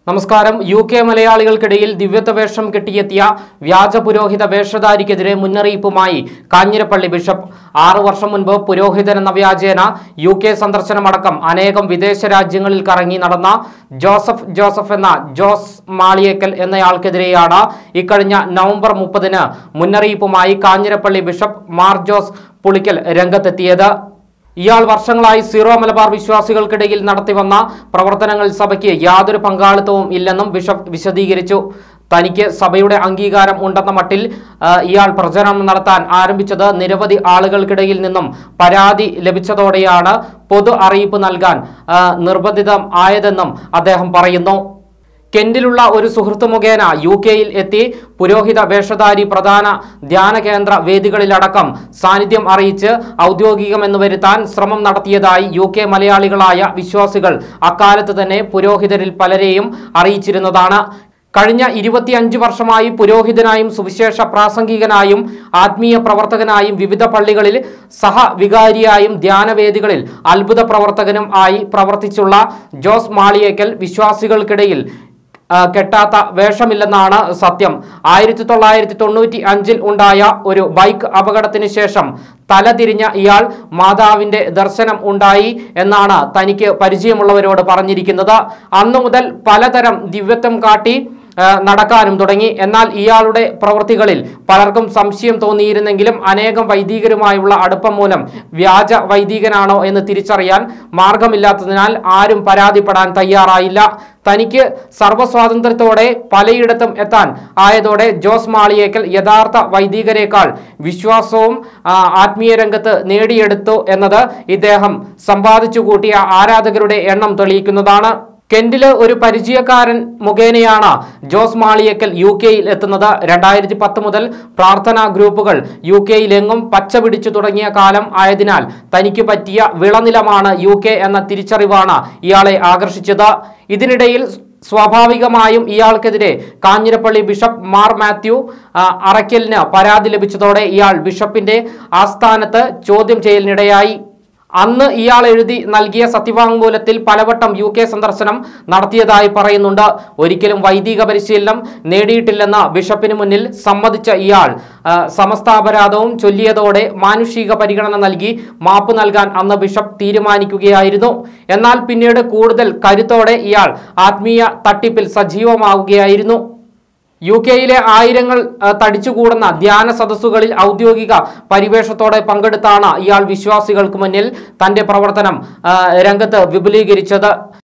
നമസ്കാരം U K മലയാളികൾക്കിടയിൽ ദിവ്യത്വ വേഷം കെട്ടിയെത്തിയ വ്യാജ പുരോഹിത വേഷധാരിക്കെതിരെ മുന്നറിയിപ്പുമായി കാഞ്ഞിരപ്പള്ളി ബിഷപ്പ് ആറു വർഷം മുൻപ് പുരോഹിതൻ എന്ന വ്യാജേന യു കെ സന്ദർശനമടക്കം അനേകം വിദേശ രാജ്യങ്ങളിൽ കറങ്ങി നടന്ന ജോസഫ് ജോസഫ് എന്ന ജോസ് മാളിയേക്കൽ എന്നയാൾക്കെതിരെയാണ് ഇക്കഴിഞ്ഞ നവംബർ മുപ്പതിന് മുന്നറിയിപ്പുമായി കാഞ്ഞിരപ്പള്ളി ബിഷപ്പ് മാർ ജോസ് പുളിക്കൽ രംഗത്തെത്തിയത് ഇയാൾ വർഷങ്ങളായി സീറോ മലബാർ വിശ്വാസികൾക്കിടയിൽ നടത്തിവന്ന പ്രവർത്തനങ്ങൾ സഭയ്ക്ക് യാതൊരു പങ്കാളിത്തവും ഇല്ലെന്നും ബിഷപ്പ് വിശദീകരിച്ചു തനിക്ക് സഭയുടെ അംഗീകാരം ഉണ്ടെന്ന മട്ടിൽ ആ, ഇയാൾ പ്രചരണം നടത്താൻ ആരംഭിച്ചത് നിരവധി ആളുകൾക്കിടയിൽ നിന്നും പരാതി ലഭിച്ചതോടെയാണ് പൊതു അറിയിപ്പ് നൽകാൻ ആ, നിർബന്ധിതം ആയതെന്നും അദ്ദേഹം പറയുന്നു കെന്റിലുള്ള ഒരു സുഹൃത്ത് മുഖേന യു കെയിൽ എത്തി പുരോഹിത വേഷധാരി പ്രധാന ധ്യാന കേന്ദ്ര വേദികളിലടക്കം സാന്നിധ്യം അറിയിച്ച് ഔദ്യോഗികമെന്ന് വരുത്താൻ ശ്രമം നടത്തിയതായി യു കെ മലയാളികളായ വിശ്വാസികൾ അക്കാലത്ത് തന്നെ പുരോഹിതരിൽ പലരെയും അറിയിച്ചിരുന്നതാണ് കഴിഞ്ഞ ഇരുപത്തിയഞ്ച് വർഷമായി പുരോഹിതനായും സുവിശേഷ പ്രാസംഗികനായും ആത്മീയ പ്രവർത്തകനായും വിവിധ പള്ളികളിൽ സഹവികാരിയായും ധ്യാനവേദികളിൽ അത്ഭുത പ്രവർത്തകനും ആയി പ്രവർത്തിച്ചുള്ള ജോസ് മാളിയേക്കൽ വിശ്വാസികൾക്കിടയിൽ ആ, കെട്ടാത്ത വേഷമില്ലെന്നാണ് സത്യം ആയിരത്തി തൊള്ളായിരത്തി തൊണ്ണൂറ്റി അഞ്ചിൽ ഉണ്ടായ ഒരു ബൈക്ക് അപകടത്തിന് ശേഷം തലതിരിഞ്ഞ ഇയാൾ മാതാവിന്റെ ദർശനം ഉണ്ടായി എന്നാണ് തനിക്ക് പരിചയമുള്ളവരോട് പറഞ്ഞിരിക്കുന്നത് അന്നു മുതൽ പലതരം ദിവ്യത്വം കാട്ടി ആ, നടക്കാനും തുടങ്ങി എന്നാൽ ഇയാളുടെ പ്രവൃത്തികളിൽ പലർക്കും സംശയം തോന്നിയിരുന്നെങ്കിലും അനേകം വൈദികരുമായുള്ള അടുപ്പം മൂലം വ്യാജ വൈദികനാണോ എന്ന് തിരിച്ചറിയാൻ മാർഗമില്ലാത്തതിനാൽ ആരും പരാതിപ്പെടാൻ തയ്യാറായില്ല തനിക്ക് സർവ്വസ്വാതന്ത്ര്യത്തോടെ പലയിടത്തും എത്താൻ ആയതോടെ ജോസ് മാളിയേക്കൽ യഥാർത്ഥ വൈദികരെക്കാൾ വിശ്വാസവും ആ, ആത്മീയ രംഗത്ത് നേടിയെടുത്തു എന്നത് ഇദ്ദേഹം സമ്പാദിച്ചു കൂട്ടിയ ആരാധകരുടെ എണ്ണം തെളിയിക്കുന്നതാണ് കെന്റില് ഒരു പരിചയക്കാരൻ മുഖേനയാണ് ജോസ് മാളിയേക്കൽ യു കെയിൽ എത്തുന്നത് രണ്ടായിരത്തി പത്ത് മുതൽ പ്രാർത്ഥനാ ഗ്രൂപ്പുകൾ യു കെയിലെങ്ങും പച്ച പിടിച്ചു തുടങ്ങിയ കാലം ആയതിനാൽ തനിക്ക് പറ്റിയ വിളനിലമാണ് യു കെ എന്ന തിരിച്ചറിവാണ് ഇയാളെ ആകർഷിച്ചത് ഇതിനിടയിൽ സ്വാഭാവികമായും ഇയാൾക്കെതിരെ കാഞ്ഞിരപ്പള്ളി ബിഷപ്പ് മാർ മാത്യു ആ, അറയ്ക്കലിന് പരാതി ലഭിച്ചതോടെ ഇയാൾ ബിഷപ്പിന്റെ ആസ്ഥാനത്ത് ചോദ്യം ചെയ്യലിനിടയായി അന്ന് ഇയാൾ എഴുതി നൽകിയ സത്യവാങ്മൂലത്തിൽ പലവട്ടം യു കെ സന്ദർശനം നടത്തിയതായി പറയുന്നുണ്ട് ഒരിക്കലും വൈദിക പരിശീലനം നേടിയിട്ടില്ലെന്ന ബിഷപ്പിന് മുന്നിൽ സമ്മതിച്ച ഇയാൾ ആ, സമസ്താപരാധവും ചൊല്ലിയതോടെ മാനുഷിക പരിഗണന നൽകി മാപ്പ് നൽകാൻ അന്ന് ബിഷപ്പ് തീരുമാനിക്കുകയായിരുന്നു എന്നാൽ പിന്നീട് കൂടുതൽ കരുത്തോടെ ഇയാൾ ആത്മീയ തട്ടിപ്പിൽ സജീവമാവുകയായിരുന്നു യു കെയിലെ ആയിരങ്ങൾ ആ, തടിച്ചുകൂടുന്ന ധ്യാന സദസ്സുകളിൽ ഔദ്യോഗിക പരിവേഷത്തോടെ പങ്കെടുത്താണ് ഇയാൾ വിശ്വാസികൾക്ക് മുന്നിൽ തന്റെ പ്രവർത്തനം ആ, രംഗത്ത് വിപുലീകരിച്ചത്